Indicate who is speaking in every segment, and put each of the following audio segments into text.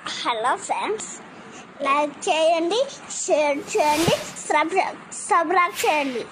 Speaker 1: hello friends like చేయండి share చేయండి subscribe subscribe చేయండి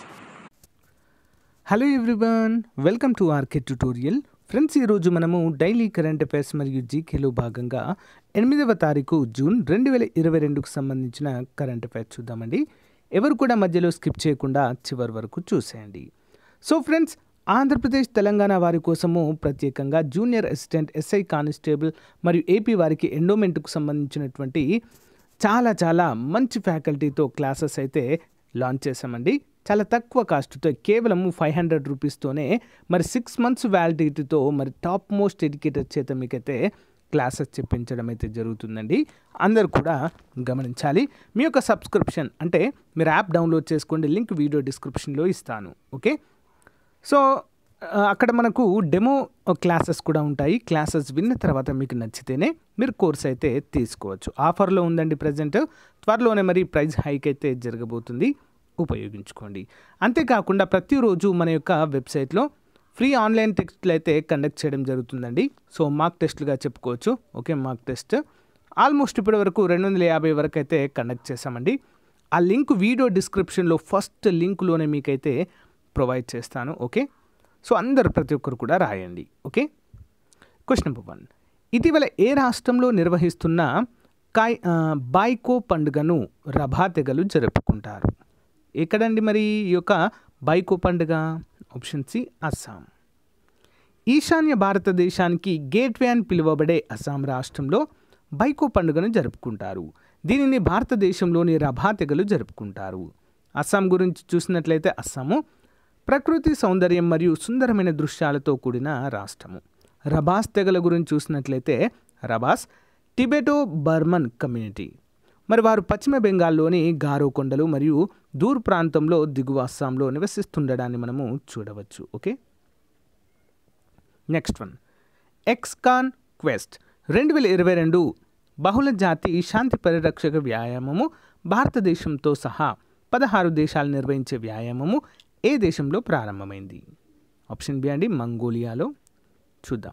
Speaker 2: hello everyone welcome to RK tutorial friends ఈరోజు మనము డైలీ కరెంట్ అఫైర్స్ మరియు జీకేలో భాగంగా ఎనిమిదవ తారీఖు జూన్ రెండు వేల ఇరవై రెండుకు సంబంధించిన కరెంట్ అఫైర్స్ చూద్దామండి ఎవరు కూడా మధ్యలో స్కిప్ చేయకుండా చివరి వరకు చూసేయండి సో ఫ్రెండ్స్ ఆంధ్రప్రదేశ్ తెలంగాణ వారి కోసము ప్రత్యేకంగా జూనియర్ అసిస్టెంట్ ఎస్ఐ కానిస్టేబుల్ మరియు ఏపీ వారికి ఎండోమెంట్కు సంబంధించినటువంటి చాలా చాలా మంచి ఫ్యాకల్టీతో క్లాసెస్ అయితే లాంచ్ చేశామండి చాలా తక్కువ కాస్ట్తో కేవలం ఫైవ్ హండ్రెడ్ రూపీస్తోనే మరి సిక్స్ మంత్స్ వ్యాలిడిటీతో మరి టాప్ మోస్ట్ ఎడ్యుకేటర్ చేత మీకైతే క్లాసెస్ చెప్పించడం అయితే జరుగుతుందండి అందరూ కూడా గమనించాలి మీ యొక్క సబ్స్క్రిప్షన్ అంటే మీరు యాప్ డౌన్లోడ్ చేసుకోండి లింక్ వీడియో డిస్క్రిప్షన్లో ఇస్తాను ఓకే సో ఆ, అక్కడ మనకు డెమో క్లాసెస్ కూడా ఉంటాయి క్లాసెస్ విన్న తర్వాత మీకు నచ్చితేనే మీరు కోర్స్ అయితే తీసుకోవచ్చు ఆఫర్లో ఉందండి ప్రజెంట్ త్వరలోనే మరి ప్రైస్ హైక్ అయితే జరగబోతుంది ఉపయోగించుకోండి అంతేకాకుండా ప్రతిరోజు మన యొక్క వెబ్సైట్లో ఫ్రీ ఆన్లైన్ టెస్ట్లు అయితే కండక్ట్ చేయడం జరుగుతుందండి సో మార్క్ టెస్ట్లుగా చెప్పుకోవచ్చు ఓకే మార్క్ టెస్ట్ ఆల్మోస్ట్ ఇప్పటి వరకు రెండు వందల యాభై వరకు అయితే కండక్ట్ చేశామండి ఆ లింక్ వీడియో డిస్క్రిప్షన్లో ఫస్ట్ లింక్లోనే మీకైతే ప్రొవైడ్ చేస్తాను ఓకే సో అందరు ప్రతి ఒక్కరు కూడా రాయండి ఓకే క్వశ్చన్ నెంబర్ వన్ ఇటీవల ఏ రాష్ట్రంలో నిర్వహిస్తున్న కాయ్ ఆ, బాయ్కో పండుగను రభా తెగలు జరుపుకుంటారు ఎక్కడండి మరి ఈ యొక్క బైకో పండుగ ఆప్షన్ సి అస్సాం ఈశాన్య భారతదేశానికి గేట్వే అని పిలువబడే అస్సాం రాష్ట్రంలో బైకో పండుగను జరుపుకుంటారు దీనిని భారతదేశంలోని రభా తెగలు జరుపుకుంటారు అస్సాం గురించి చూసినట్లయితే అస్సాము ప్రకృతి సౌందర్యం మరియు సుందరమైన దృశ్యాలతో కూడిన రాష్ట్రము రబాస్ తెగల గురించి చూసినట్లయితే రబాస్ టిబెటో బర్మన్ కమ్యూనిటీ మరి వారు పశ్చిమ బెంగాల్లోని గారో కొండలు మరియు దూర్ ప్రాంతంలో దిగువ అస్సాంలో నివసిస్తుండడాన్ని మనము చూడవచ్చు okay next one ex Khaan Quest రెండు వేల ఇరవై రెండు బహుళ జాతి శాంతి పరిరక్షక వ్యాయామము భారతదేశంతో సహా పదహారు దేశాలు నిర్వహించే వ్యాయామము ఏ దేశంలో ప్రారంభమైంది ఆప్షన్ బి అండి మంగోలియాలో చూద్దాం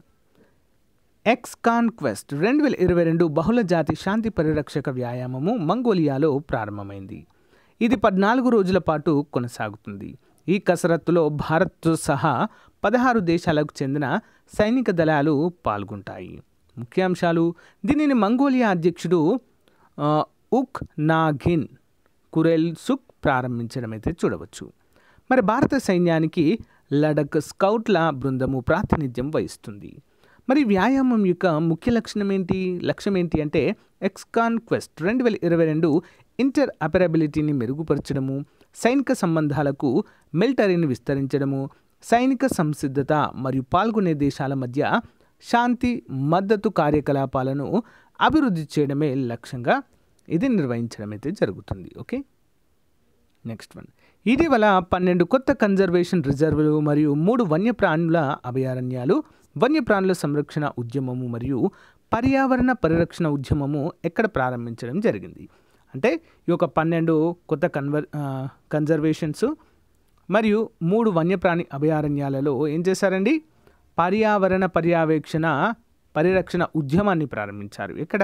Speaker 2: ఎక్స్ కాన్క్వెస్ట్ రెండు వేల ఇరవై రెండు బహుళ జాతి శాంతి పరిరక్షక వ్యాయామము మంగోలియాలో ప్రారంభమైంది ఇది పద్నాలుగు రోజుల పాటు కొనసాగుతుంది ఈ కసరత్తులో భారత్తో సహా పదహారు దేశాలకు చెందిన సైనిక దళాలు పాల్గొంటాయి ముఖ్యాంశాలు దీనిని మంగోలియా అధ్యక్షుడు ఆ, ఉక్ నాగిన్ కురెల్ సుక్ ప్రారంభించడం అయితే చూడవచ్చు మరి భారత సైన్యానికి లడక్ స్కౌట్ల బృందము ప్రాతినిధ్యం వహిస్తుంది మరి వ్యాయామం యొక్క ముఖ్య లక్షణం ఏంటి లక్ష్యం ఏంటి అంటే ఎక్స్కాన్ క్వెస్ట్ రెండు వేల ఇరవై రెండు ఇంటర్ అపరబిలిటీని మెరుగుపరచడము సైనిక సంబంధాలకు మిలిటరీని విస్తరించడము సైనిక సంసిద్ధత మరియు పాల్గొనే దేశాల మధ్య శాంతి మద్దతు కార్యకలాపాలను అభివృద్ధి చేయడమే లక్ష్యంగా ఇది నిర్వహించడం అయితే జరుగుతుంది ఓకే నెక్స్ట్ వన్ ఇటీవల పన్నెండు కొత్త కన్జర్వేషన్ రిజర్వులు మరియు మూడు వన్యప్రాణుల అభయారణ్యాలు వన్యప్రాణుల సంరక్షణ ఉద్యమము మరియు పర్యావరణ పరిరక్షణ ఉద్యమము ఎక్కడ ప్రారంభించడం జరిగింది అంటే ఈ యొక్క పన్నెండు కొత్త కన్వర్ కన్జర్వేషన్స్ మరియు మూడు వన్యప్రాణి అభయారణ్యాలలో ఏం చేశారండి పర్యావరణ పర్యవేక్షణ పరిరక్షణ ఉద్యమాన్ని ప్రారంభించారు ఎక్కడ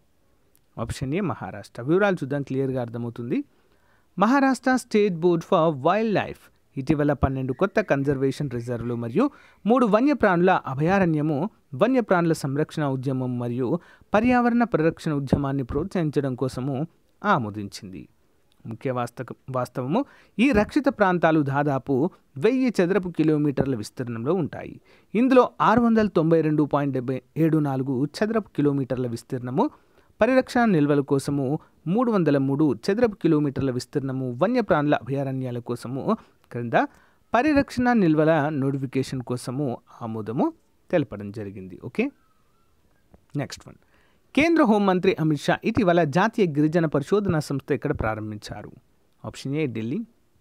Speaker 2: ఆప్షన్ ఏ మహారాష్ట్ర వివరాలు చూద్దాం క్లియర్గా అర్థమవుతుంది Maharashtra State Board for Wildlife ఇటీవల పన్నెండు కొత్త కన్జర్వేషన్ రిజర్వ్లు మరియు మూడు వన్యప్రాణుల అభయారణ్యము వన్యప్రాణుల సంరక్షణ ఉద్యమం మరియు పర్యావరణ పరిరక్షణ ఉద్యమాన్ని ప్రోత్సహించడం కోసము ఆమోదించింది ముఖ్య వాస్తవ వాస్తవము ఈ రక్షిత ప్రాంతాలు దాదాపు వెయ్యి చదరపు కిలోమీటర్ల విస్తీర్ణంలో ఉంటాయి ఇందులో ఆరు వందల తొంభై రెండు పాయింట్ డెబ్బై ఏడు నాలుగు చదరపు కిలోమీటర్ల విస్తీర్ణము పరిరక్షణ నిల్వల కోసము మూడు వందల మూడు చదరపు కిలోమీటర్ల విస్తీర్ణము వన్యప్రాణుల అభయారణ్యాల కోసము క్రింద పరిరక్షణ నిల్వల నోటిఫికేషన్ కోసము ఆమోదము తెలపడం జరిగింది ఓకే నెక్స్ట్ వన్ కేంద్ర హోంమంత్రి అమిత్ షా ఇటీవల జాతీయ గిరిజన పరిశోధన సంస్థ ఎక్కడ ప్రారంభించారు ఆప్షన్ ఏ ఢిల్లీ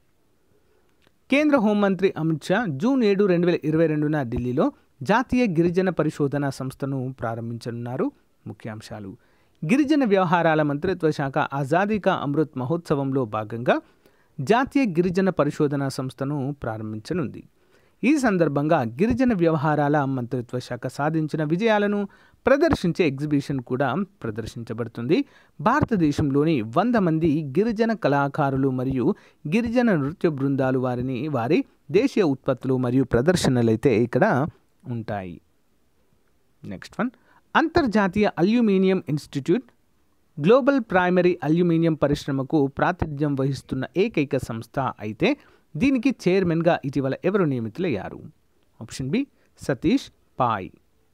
Speaker 2: కేంద్ర హోంమంత్రి అమిత్ షా జూన్ ఏడు రెండు వేల ఇరవై రెండున ఢిల్లీలో జాతీయ గిరిజన పరిశోధన సంస్థను ప్రారంభించనున్నారు ముఖ్యాంశాలు గిరిజన వ్యవహారాల మంత్రిత్వ శాఖ ఆజాదీ కా అమృత్ మహోత్సవంలో భాగంగా జాతీయ గిరిజన పరిశోధన సంస్థను ప్రారంభించనుంది ఈ సందర్భంగా గిరిజన వ్యవహారాల మంత్రిత్వ శాఖ సాధించిన విజయాలను ప్రదర్శించే ఎగ్జిబిషన్ కూడా ప్రదర్శించబడుతుంది భారతదేశంలోని వంద మంది గిరిజన కళాకారులు మరియు గిరిజన నృత్య బృందాలు వారిని వారి దేశీయ ఉత్పత్తులు మరియు ప్రదర్శనలు అయితే ఇక్కడ ఉంటాయి నెక్స్ట్ వన్ అంతర్జాతీయ Aluminium Institute global primary aluminium పరిశ్రమకు ప్రాతినిధ్యం వహిస్తున్న ఏకైక సంస్థ అయితే దీనికి చైర్మన్గా ఇటీవల ఎవరు నియమితులయ్యారు ఆప్షన్ బి సతీష్ పాయ్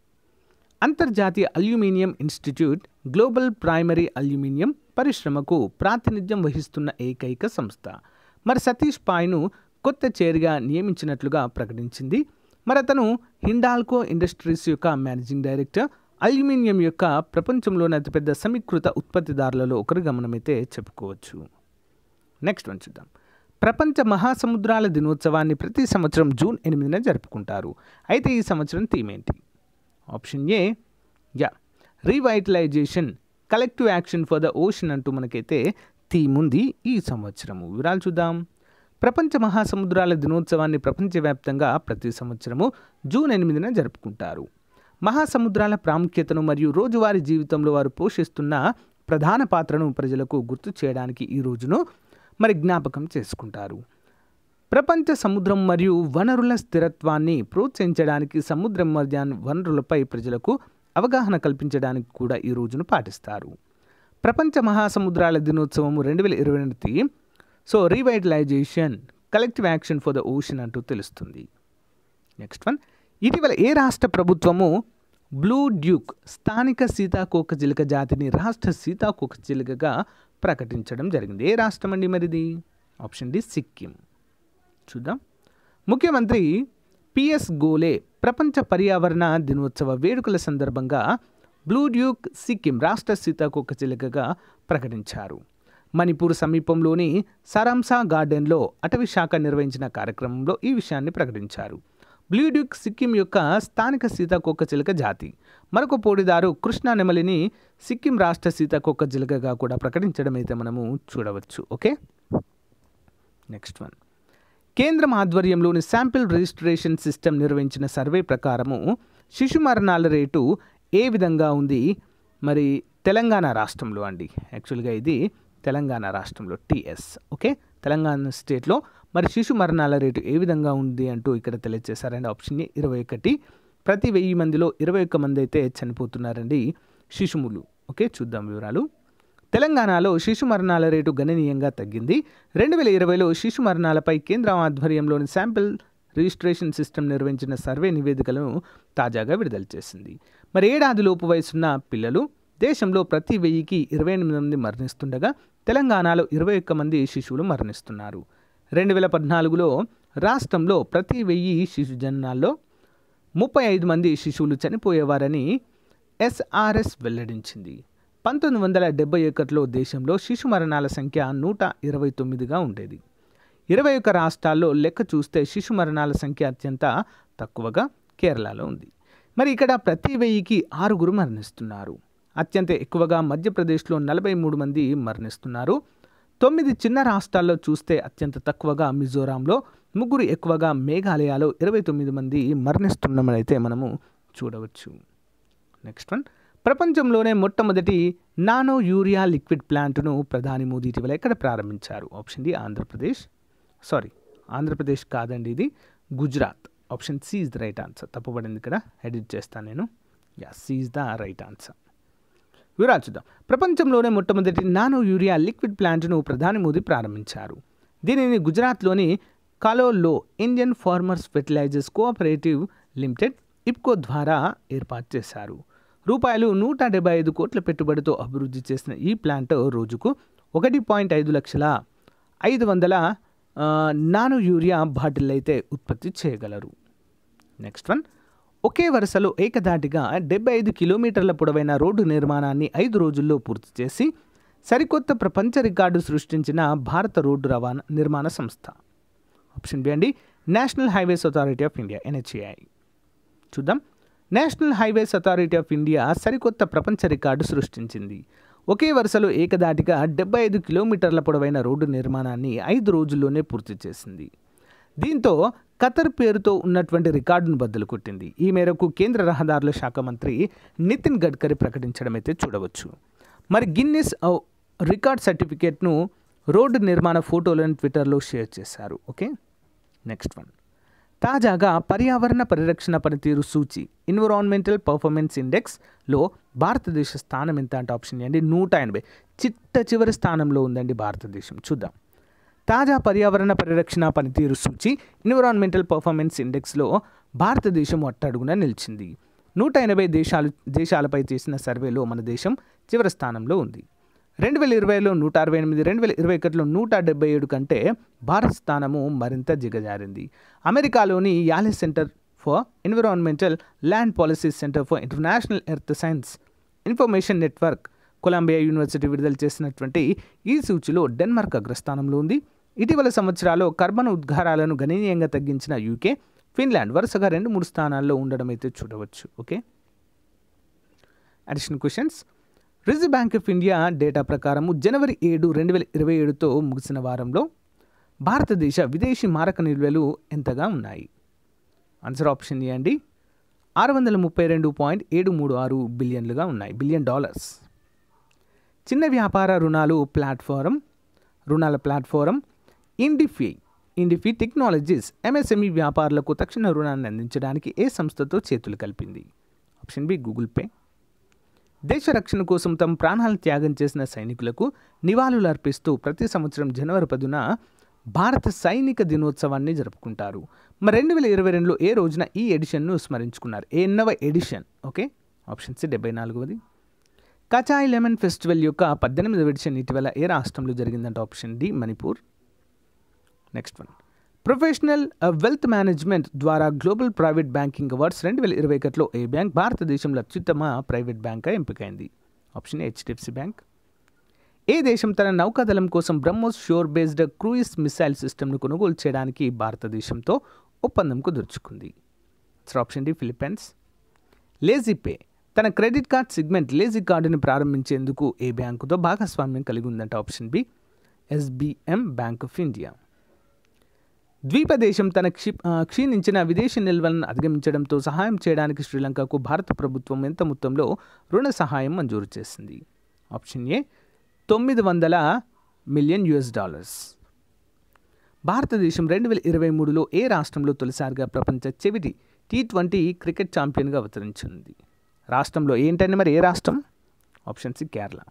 Speaker 2: అంతర్జాతీయ Aluminium Institute global primary aluminium పరిశ్రమకు ప్రాతినిధ్యం వహిస్తున్న ఏకైక సంస్థ మరి సతీష్ పాయ్ను కొత్త చైర్గా నియమించినట్లుగా ప్రకటించింది మరి అతను హిండాల్కో ఇండస్ట్రీస్ యొక్క మేనేజింగ్ డైరెక్టర్ అల్యూమినియం యొక్క ప్రపంచంలోని అతిపెద్ద సమీకృత ఉత్పత్తిదారులలో ఒకరిగా మనమైతే చెప్పుకోవచ్చు నెక్స్ట్ వన్ చూద్దాం ప్రపంచ మహాసముద్రాల దినోత్సవాన్ని ప్రతి సంవత్సరం జూన్ ఎనిమిదిన జరుపుకుంటారు అయితే ఈ సంవత్సరం థీమ్ ఏంటి option A yeah revitalisation collective action for the ocean అంటూ మనకైతే థీమ్ ఉంది ఈ సంవత్సరము వివరాలు చూద్దాం ప్రపంచ మహాసముద్రాల దినోత్సవాన్ని ప్రపంచవ్యాప్తంగా ప్రతి సంవత్సరము జూన్ ఎనిమిదిన జరుపుకుంటారు మహాసముద్రాల ప్రాముఖ్యతను మరియు రోజువారీ జీవితంలో వారు పోషిస్తున్న ప్రధాన పాత్రను ప్రజలకు గుర్తు చేయడానికి ఈ రోజును మరి జ్ఞాపకం చేసుకుంటారు ప్రపంచ సముద్రం మరియు వనరుల స్థిరత్వాన్ని ప్రోత్సహించడానికి సముద్రం మధ్య వనరులపై ప్రజలకు అవగాహన కల్పించడానికి కూడా ఈ రోజును పాటిస్తారు ప్రపంచ మహాసముద్రాల దినోత్సవం రెండు వేల ఇరవై ఎనిమిది so revitalisation collective action for the ocean అంటూ తెలుస్తుంది నెక్స్ట్ వన్ ఇటీవల ఏ రాష్ట్ర ప్రభుత్వము బ్లూ డ్యూక్ స్థానిక సీతాకోక చిలుక జాతిని రాష్ట్ర సీతాకోక చిలుకగా ప్రకటించడం జరిగింది ఏ రాష్ట్రం అండి మరిది ఆప్షన్ డి సిక్కిం చూద్దాం ముఖ్యమంత్రి పిఎస్ గోలే ప్రపంచ పర్యావరణ దినోత్సవ వేడుకల సందర్భంగా బ్లూ డ్యూక్ సిక్కిం రాష్ట్ర సీతాకోక చిలుకగా ప్రకటించారు మణిపూర్ సమీపంలోని సరాంసా గార్డెన్లో అటవీ శాఖ నిర్వహించిన కార్యక్రమంలో ఈ విషయాన్ని ప్రకటించారు బ్లూ డ్యూక్ సిక్కిం యొక్క స్థానిక సీతాకోక చిలుక జాతి మరొక పోటీదారు కృష్ణా నెమలిని సిక్కిం రాష్ట్ర సీతాకోక చిలుకగా కూడా ప్రకటించడం అయితే మనము చూడవచ్చు ఓకే నెక్స్ట్ వన్ కేంద్రం ఆధ్వర్యంలోని శాంపిల్ రిజిస్ట్రేషన్ సిస్టమ్ నిర్వహించిన సర్వే ప్రకారము శిశు మరణాల రేటు ఏ విధంగా ఉంది మరి తెలంగాణ రాష్ట్రంలో అండి యాక్చువల్గా ఇది తెలంగాణ రాష్ట్రంలో టిఎస్ ఓకే తెలంగాణ స్టేట్లో మరి శిశు మరణాల రేటు ఏ విధంగా ఉంది అంటూ ఇక్కడ తెలియజేశారండి ఆప్షన్ ఏ ఇరవై ఒకటి ప్రతి వెయ్యి మందిలో ఇరవై ఒక్క మంది అయితే చనిపోతున్నారండి శిశువులు ఓకే చూద్దాం వివరాలు తెలంగాణలో శిశు మరణాల రేటు గణనీయంగా తగ్గింది రెండు వేల ఇరవైలో శిశు మరణాలపై కేంద్రం ఆధ్వర్యంలోని శాంపిల్ రిజిస్ట్రేషన్ సిస్టమ్ నిర్వహించిన సర్వే నివేదికలను తాజాగా విడుదల చేసింది మరి ఏడాదిలోపు వయసున్న పిల్లలు దేశంలో ప్రతి వెయ్యికి ఇరవై ఎనిమిది మంది మరణిస్తుండగా తెలంగాణలో ఇరవై ఒక్క మంది శిశువులు మరణిస్తున్నారు రెండు వేల పద్నాలుగులో రాష్ట్రంలో ప్రతి వెయ్యి శిశు జననాల్లో ముప్పై ఐదు మంది శిశువులు చనిపోయేవారని ఎస్ఆర్ఎస్ వెల్లడించింది పంతొమ్మిది వందల డెబ్బై ఒకటిలో దేశంలో శిశు మరణాల సంఖ్య నూట ఇరవై తొమ్మిదిగా ఉండేది ఇరవై ఒక్క రాష్ట్రాల్లో లెక్క చూస్తే శిశు మరణాల సంఖ్య అత్యంత తక్కువగా కేరళలో ఉంది మరి ఇక్కడ ప్రతి వెయ్యికి ఆరుగురు మరణిస్తున్నారు అత్యంత ఎక్కువగా మధ్యప్రదేశ్లో నలభై మూడు మంది మరణిస్తున్నారు తొమ్మిది చిన్న రాష్ట్రాల్లో చూస్తే అత్యంత తక్కువగా మిజోరాంలో ముగ్గురు ఎక్కువగా మేఘాలయలో ఇరవై తొమ్మిది మంది మరణిస్తున్నామని అయితే మనము చూడవచ్చు నెక్స్ట్ వన్ ప్రపంచంలోనే మొట్టమొదటి నానో యూరియా లిక్విడ్ ప్లాంట్ను ప్రధాని మోదీ ఇటీవల ఎక్కడ ప్రారంభించారు option D Andhra Pradesh sorry Andhra Pradesh కాదండి ఇది Gujarat option C is the right answer తప్పబడింది ఇక్కడ ఎడిట్ చేస్తాను నేను yeah C is the right answer వివరాలు చూద్దాం ప్రపంచంలోనే మొట్టమొదటి నానో యూరియా లిక్విడ్ ప్లాంట్ను ప్రధాని మోదీ ప్రారంభించారు దీనిని గుజరాత్లోని కాలోల్లో Indian Farmers Fertilisers Cooperative Limited IFFCO ద్వారా ఏర్పాటు చేశారు రూపాయలు నూట డెబ్బై ఐదు కోట్ల పెట్టుబడితో అభివృద్ధి చేసిన ఈ ప్లాంట్ రోజుకు ఒకటి పాయింట్ ఐదు లక్షల ఐదు వందల ఆ, నానో యూరియా బాటిల్ అయితే ఉత్పత్తి చేయగలరు నెక్స్ట్ వన్ ఒకే వరుసలో ఏకధాటిగా డెబ్బై ఐదు కిలోమీటర్ల పొడవైన రోడ్డు నిర్మాణాన్ని ఐదు రోజుల్లో పూర్తి చేసి సరికొత్త ప్రపంచ రికార్డు సృష్టించిన భారత రోడ్డు రవాణా నిర్మాణ సంస్థ ఆప్షన్ బి అండి National Highways Authority of India NHAI చూద్దాం National Highways Authority of India సరికొత్త ప్రపంచ రికార్డు సృష్టించింది ఒకే వరుసలో ఏకదాటిగా డెబ్బై ఐదు కిలోమీటర్ల పొడవైన రోడ్డు నిర్మాణాన్ని ఐదు రోజుల్లోనే పూర్తి చేసింది దీంతో ఖతర్ పేరుతో ఉన్నటువంటి రికార్డును బద్దలు కొట్టింది ఈ మేరకు కేంద్ర రహదారుల శాఖ మంత్రి నితిన్ గడ్కరీ ప్రకటించడం అయితే చూడవచ్చు మరి గిన్నిస్ ఆ, రికార్డ్ సర్టిఫికేట్ను రోడ్డు నిర్మాణ ఫోటోలను ట్విట్టర్లో షేర్ చేశారు ఓకే నెక్స్ట్ వన్ తాజాగా పర్యావరణ పరిరక్షణ పనితీరు సూచి ఎన్విరాన్మెంటల్ పర్ఫార్మెన్స్ ఇండెక్స్లో భారతదేశ స్థానం ఎంత అంటే ఆప్షన్ అండి నూట ఎనభై చిట్ట చివరి స్థానంలో ఉందండి భారతదేశం చూద్దాం తాజా పర్యావరణ పరిరక్షణ పనితీరు సూచి ఎన్విరాన్మెంటల్ పర్ఫార్మెన్స్ ఇండెక్స్లో భారతదేశం అట్టడుగున నిలిచింది నూట ఎనభై దేశాలు దేశాలపై చేసిన సర్వేలో మన దేశం చివరి స్థానంలో ఉంది రెండు వేల ఇరవైలో నూట అరవై ఎనిమిది రెండు వేల ఇరవై ఒకటిలో నూట డెబ్బై ఏడు కంటే భారత్ స్థానము మరింత దిగజారింది అమెరికాలోని Yale Center for Environmental Land Policy Center for International Earth Science Information Network Columbia University విడుదల చేసినటువంటి ఈ సూచిలో డెన్మార్క్ అగ్రస్థానంలో ఉంది ఇటీవల సంవత్సరాల్లో కర్బన ఉద్గారాలను గణనీయంగా తగ్గించిన యూకే ఫిన్లాండ్ వరుసగా రెండు మూడు స్థానాల్లో ఉండడం అయితే చూడవచ్చు okay additional questions Reserve Bank of India data ప్రకారము జనవరి ఏడు రెండు వేల ఇరవై ఏడుతో ముగిసిన వారంలో భారతదేశ విదేశీ మారక నిల్వలు ఎంతగా ఉన్నాయి ఆన్సర్ ఆప్షన్ ఏ అండి ఆరు వందల ముప్పై రెండు పాయింట్ ఏడు మూడు ఆరు బిలియన్లుగా ఉన్నాయి బిలియన్ డాలర్స్ చిన్న వ్యాపార రుణాలు ప్లాట్ఫారం రుణాల platform Indifi Indifi Technologies MSME వ్యాపారులకు తక్షణ రుణాన్ని అందించడానికి ఏ సంస్థతో చేతులు కలిపింది ఆప్షన్ బి గూగుల్ పే దేశ రక్షణ కోసం తమ ప్రాణాలు త్యాగం చేసిన సైనికులకు నివాళులు అర్పిస్తూ ప్రతి సంవత్సరం జనవరి పదున భారత సైనిక దినోత్సవాన్ని జరుపుకుంటారు మరి రెండు వేల ఇరవై రెండులో ఏ రోజున ఈ ఎడిషన్ను స్మరించుకున్నారు ఎన్నవ ఎడిషన్ ఓకే ఆప్షన్ సి డెబ్బై నాలుగవది కచాయ్ లెమన్ ఫెస్టివల్ యొక్క పద్దెనిమిదవ ఎడిషన్ ఇటీవల ఏ రాష్ట్రంలో జరిగిందంటే option D Manipur next one professional wealth management ద్వారా గ్లోబల్ ప్రైవేట్ బ్యాంకింగ్ అవార్డ్స్ రెండు వేల ఇరవై ఒకటిలో ఏ బ్యాంక్ భారతదేశంలో అత్యుత్తమ ప్రైవేట్ బ్యాంక్గా ఎంపికైంది ఆప్షన్ హెచ్డిఎఫ్సి బ్యాంక్ ఏ దేశం తన నౌకాదళం కోసం BrahMos shore based cruise missile సిస్టమ్ను కొనుగోలు చేయడానికి భారతదేశంతో ఒప్పందం కుదుర్చుకుంది option D Philippines LazyPay తన క్రెడిట్ కార్డ్ సెగ్మెంట్ లేజీ కార్డుని ప్రారంభించేందుకు ఏ బ్యాంకుతో భాగస్వామ్యం కలిగి ఉందంటే option B SBM bank of India ద్వీప దేశం తన క్షి ఆ, క్షీణించిన విదేశీ నిల్వలను అధిగమించడంతో సహాయం చేయడానికి శ్రీలంకకు భారత ప్రభుత్వం ఎంత మొత్తంలో రుణ సహాయం మంజూరు చేసింది ఆప్షన్ ఏ తొమ్మిది వందల మిలియన్ యుఎస్ డాలర్స్ భారతదేశం రెండు వేల ఇరవై మూడులో ఏ రాష్ట్రంలో తొలిసారిగా ప్రపంచ చెవిటి టీ ట్వంటీ క్రికెట్ ఛాంపియన్గా అవతరించింది రాష్ట్రంలో ఏంటంటే మరి ఏ రాష్ట్రం ఆప్షన్ సి కేరళ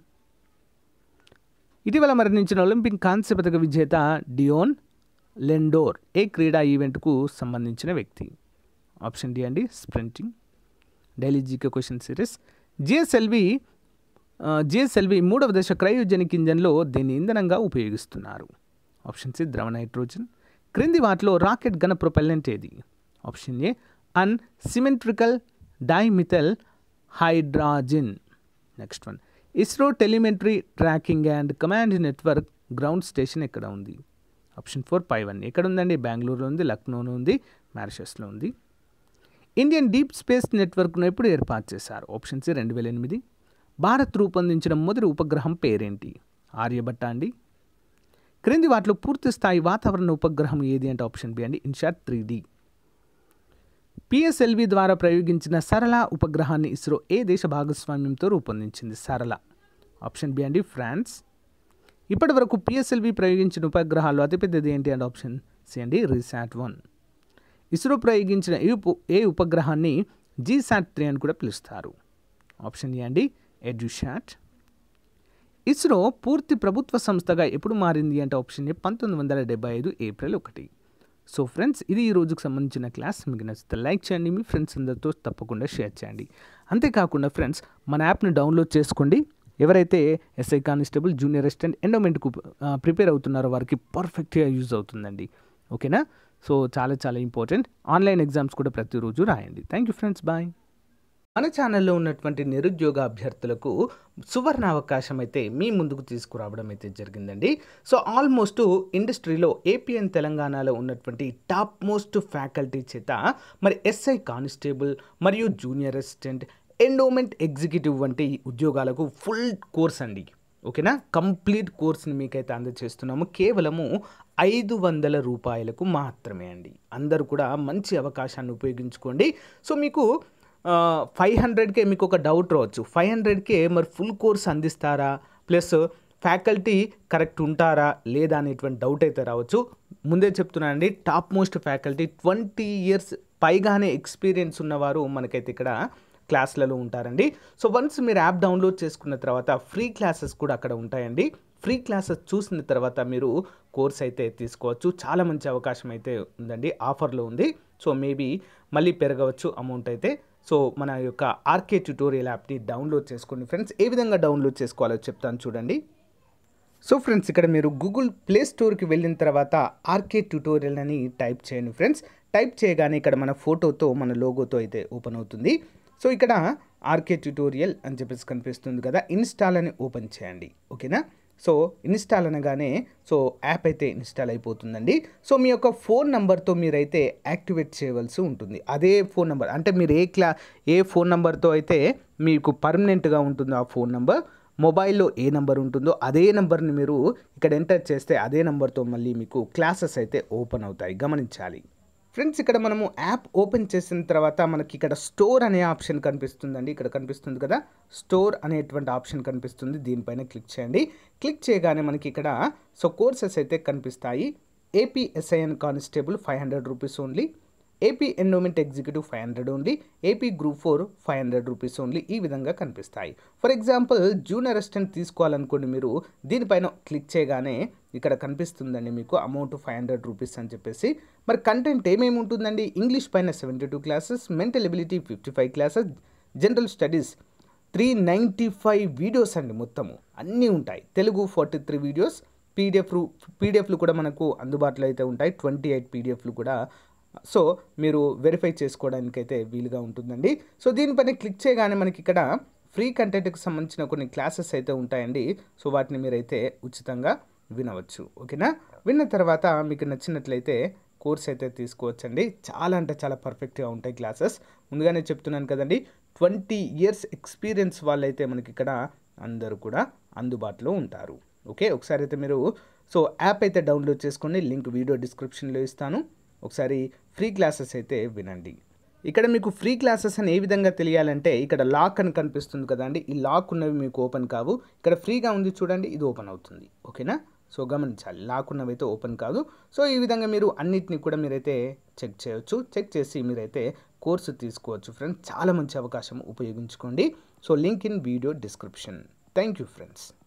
Speaker 2: ఇటీవల మరణించిన ఒలింపిక్ కాంస్య పథక విజేత డియోన్ లెండోర్ ఏ క్రీడా ఈవెంట్కు సంబంధించిన వ్యక్తి ఆప్షన్ డి అండి sprinting daily GK question series GSLV GSLV మూడవ దశ క్రయోజనిక్ ఇంజన్లో దీన్ని ఇంధనంగా ఉపయోగిస్తున్నారు ఆప్షన్ సి ద్రవ నైట్రోజన్ క్రింది వాటిలో రాకెట్ గన ప్రొపెల్లెంట్ ఏది option A unsymmetrical dimethyl hydrazine next one ISRO telemetry tracking and command network ground station ఎక్కడ ఉంది ఆప్షన్ ఫోర్ పైవన్ ఎక్కడ ఉందండి బెంగళూరులో ఉంది లక్నోలో ఉంది మారిషస్లో ఉంది ఇండియన్ డీప్ స్పేస్ నెట్వర్క్ను ఎప్పుడు ఏర్పాటు చేశారు ఆప్షన్ సి రెండు వేల ఎనిమిది భారత్ రూపొందించిన మొదటి ఉపగ్రహం పేరేంటి ఆర్యభట్ట అండి క్రింది వాటిలో పూర్తి స్థాయి వాతావరణ ఉపగ్రహం ఏది అంటే ఆప్షన్ బి అండి ఇన్షాట్ త్రీ డి పిఎస్ఎల్వి ద్వారా ప్రయోగించిన సరళ ఉపగ్రహాన్ని ఇస్రో ఏ దేశ భాగస్వామ్యంతో రూపొందించింది సరళ ఆప్షన్ బి అండి ఫ్రాన్స్ ఇప్పటి వరకు పిఎస్ఎల్వి ప్రయోగించిన ఉపగ్రహాల్లో అతిపెద్దది ఏంటి అంటే ఆప్షన్ సి అండి రీసాట్ వన్ ఇస్రో ప్రయోగించిన ఏ ఉప ఏ ఉపగ్రహాన్ని జీసాట్ త్రీ అని కూడా పిలుస్తారు ఆప్షన్ ఏ అండి ఎడ్యుషాట్ ఇస్రో పూర్తి ప్రభుత్వ సంస్థగా ఎప్పుడు మారింది అంటే ఆప్షన్ ఏ పంతొమ్మిది వందల డెబ్బై ఐదు ఏప్రిల్ ఒకటి సో ఫ్రెండ్స్ ఇది ఈ రోజుకు సంబంధించిన క్లాస్ మీకు నచ్చితే లైక్ చేయండి మీ ఫ్రెండ్స్ అందరితో తప్పకుండా షేర్ చేయండి అంతేకాకుండా ఫ్రెండ్స్ మన యాప్ని డౌన్లోడ్ చేసుకోండి ఎవరైతే ఎస్ఐ కానిస్టేబుల్ జూనియర్ అసిస్టెంట్ ఎండోమెంట్కు ప్రిపేర్ అవుతున్నారో వారికి పర్ఫెక్ట్గా యూజ్ అవుతుందండి ఓకేనా సో చాలా చాలా ఇంపార్టెంట్ ఆన్లైన్ ఎగ్జామ్స్ కూడా ప్రతిరోజు రాయండి థ్యాంక్ యూ ఫ్రెండ్స్ బాయ్ మన ఛానల్లో ఉన్నటువంటి నిరుద్యోగ అభ్యర్థులకు సువర్ణ అవకాశం అయితే మీ ముందుకు తీసుకురావడం అయితే జరిగిందండి సో ఆల్మోస్ట్ ఇండస్ట్రీలో ఏపీఎన్ తెలంగాణలో ఉన్నటువంటి టాప్ మోస్ట్ ఫ్యాకల్టీ చేత మరి ఎస్ఐ కానిస్టేబుల్ మరియు జూనియర్ అసిస్టెంట్ ఎండోమెంట్ ఎగ్జిక్యూటివ్ వంటి ఉద్యోగాలకు ఫుల్ కోర్స్ అండి ఓకేనా కంప్లీట్ కోర్స్ని మీకైతే అందజేస్తున్నాము కేవలము ఐదు వందల రూపాయలకు మాత్రమే అండి అందరూ కూడా మంచి అవకాశాన్ని ఉపయోగించుకోండి సో మీకు ఫైవ్ హండ్రెడ్కే మీకు ఒక డౌట్ రావచ్చు ఫైవ్ హండ్రెడ్కే మరి ఫుల్ కోర్స్ అందిస్తారా ప్లస్ ఫ్యాకల్టీ కరెక్ట్ ఉంటారా లేదా అనేటువంటి డౌట్ అయితే రావచ్చు ముందే చెప్తున్నానండి top most faculty twenty years పైగానే ఎక్స్పీరియన్స్ ఉన్నవారు మనకైతే ఇక్కడ క్లాస్లలో ఉంటారండి సో వన్స్ మీరు యాప్ డౌన్లోడ్ చేసుకున్న తర్వాత ఫ్రీ క్లాసెస్ కూడా అక్కడ ఉంటాయండి ఫ్రీ క్లాసెస్ చూసిన తర్వాత మీరు కోర్స్ అయితే తీసుకోవచ్చు చాలా మంచి అవకాశం అయితే ఉందండి ఆఫర్లో ఉంది సో మేబీ మళ్ళీ పెరగవచ్చు అమౌంట్ అయితే సో మన యొక్క ఆర్కే ట్యూటోరియల్ యాప్ని డౌన్లోడ్ చేసుకోండి ఫ్రెండ్స్ ఏ విధంగా డౌన్లోడ్ చేసుకోవాలో చెప్తాను చూడండి సో ఫ్రెండ్స్ ఇక్కడ మీరు గూగుల్ ప్లే స్టోర్కి వెళ్ళిన తర్వాత ఆర్కే ట్యూటోరియల్ అని టైప్ చేయండి ఫ్రెండ్స్ టైప్ చేయగానే ఇక్కడ మన ఫోటోతో మన లోగోతో అయితే ఓపెన్ అవుతుంది సో ఇక్కడ ఆర్కే ట్యూటోరియల్ అని చెప్పేసి కనిపిస్తుంది కదా ఇన్స్టాల్ అని ఓపెన్ చేయండి ఓకేనా సో ఇన్స్టాల్ అనగానే సో యాప్ అయితే ఇన్స్టాల్ అయిపోతుందండి సో మీ యొక్క ఫోన్ నెంబర్తో మీరైతే యాక్టివేట్ చేయవలసి ఉంటుంది అదే ఫోన్ నెంబర్ అంటే మీరు ఏ క్లా ఏ ఫోన్ నెంబర్తో అయితే మీకు పర్మనెంట్గా ఉంటుందో ఆ ఫోన్ నెంబర్ మొబైల్లో ఏ నెంబర్ ఉంటుందో అదే నెంబర్ని మీరు ఇక్కడ ఎంటర్ చేస్తే అదే నెంబర్తో మళ్ళీ మీకు క్లాసెస్ అయితే ఓపెన్ అవుతాయి గమనించాలి ఫ్రెండ్స్ ఇక్కడ మనము యాప్ ఓపెన్ చేసిన తర్వాత మనకి ఇక్కడ స్టోర్ అనే ఆప్షన్ కనిపిస్తుందండి ఇక్కడ కనిపిస్తుంది కదా స్టోర్ అనేటువంటి ఆప్షన్ కనిపిస్తుంది దీనిపైన క్లిక్ చేయండి క్లిక్ చేయగానే మనకి ఇక్కడ సో కోర్సెస్ అయితే కనిపిస్తాయి ఏపీ ఎస్ఐఎన్ constable five hundred rupees only AP endowment executive five hundred only AP group four five hundred rupees only ఈ విధంగా కనిపిస్తాయి ఫర్ ఎగ్జాంపుల్ జూనియర్ అసిస్టెంట్ తీసుకోవాలనుకోండి మీరు దీనిపైన క్లిక్ చేయగానే ఇక్కడ కనిపిస్తుందండి మీకు అమౌంట్ ఫైవ్ హండ్రెడ్ రూపీస్ అని చెప్పేసి మరి కంటెంట్ ఏమేమి ఉంటుందండి ఇంగ్లీష్ పైన seventy two classes mental ability fifty five classes general studies three ninety five videos అండి మొత్తము అన్నీ ఉంటాయి తెలుగు ఫార్టీ త్రీ వీడియోస్ పీడిఎఫ్లు పీడిఎఫ్లు కూడా మనకు అందుబాటులో అయితే ఉంటాయి ట్వంటీ ఎయిట్ పీడిఎఫ్లు కూడా సో మీరు వెరిఫై చేసుకోవడానికైతే వీలుగా ఉంటుందండి సో దీనిపైన క్లిక్ చేయగానే మనకి ఇక్కడ ఫ్రీ కంటెంట్కి సంబంధించిన కొన్ని క్లాసెస్ అయితే ఉంటాయండి సో వాటిని మీరైతే ఉచితంగా వినవచ్చు ఓకేనా విన్న తర్వాత మీకు నచ్చినట్లయితే కోర్స్ అయితే తీసుకోవచ్చండి చాలా అంటే చాలా పర్ఫెక్ట్గా ఉంటాయి క్లాసెస్ ముందుగానే చెప్తున్నాను కదండి ట్వంటీ ఇయర్స్ ఎక్స్పీరియన్స్ వాళ్ళైతే మనకి ఇక్కడ అందరూ కూడా అందుబాటులో ఉంటారు ఓకే ఒకసారి అయితే మీరు సో యాప్ అయితే డౌన్లోడ్ చేసుకోండి లింక్ వీడియో డిస్క్రిప్షన్లో ఇస్తాను ఒకసారి ఫ్రీ క్లాసెస్ అయితే వినండి ఇక్కడ మీకు ఫ్రీ క్లాసెస్ అని ఏ విధంగా తెలియాలంటే ఇక్కడ లాక్ అని కనిపిస్తుంది కదండి ఈ లాక్ ఉన్నవి మీకు ఓపెన్ కావు ఇక్కడ ఫ్రీగా ఉంది చూడండి ఇది ఓపెన్ అవుతుంది ఓకేనా సో గమనించాలి లాక్ ఉన్నవి అయితే ఓపెన్ కాదు సో ఈ విధంగా మీరు అన్నిటిని కూడా మీరైతే చెక్ చేయొచ్చు చెక్ చేసి మీరైతే కోర్సు తీసుకోవచ్చు ఫ్రెండ్స్ చాలా మంచి అవకాశం ఉపయోగించుకోండి so link in video description thank you friends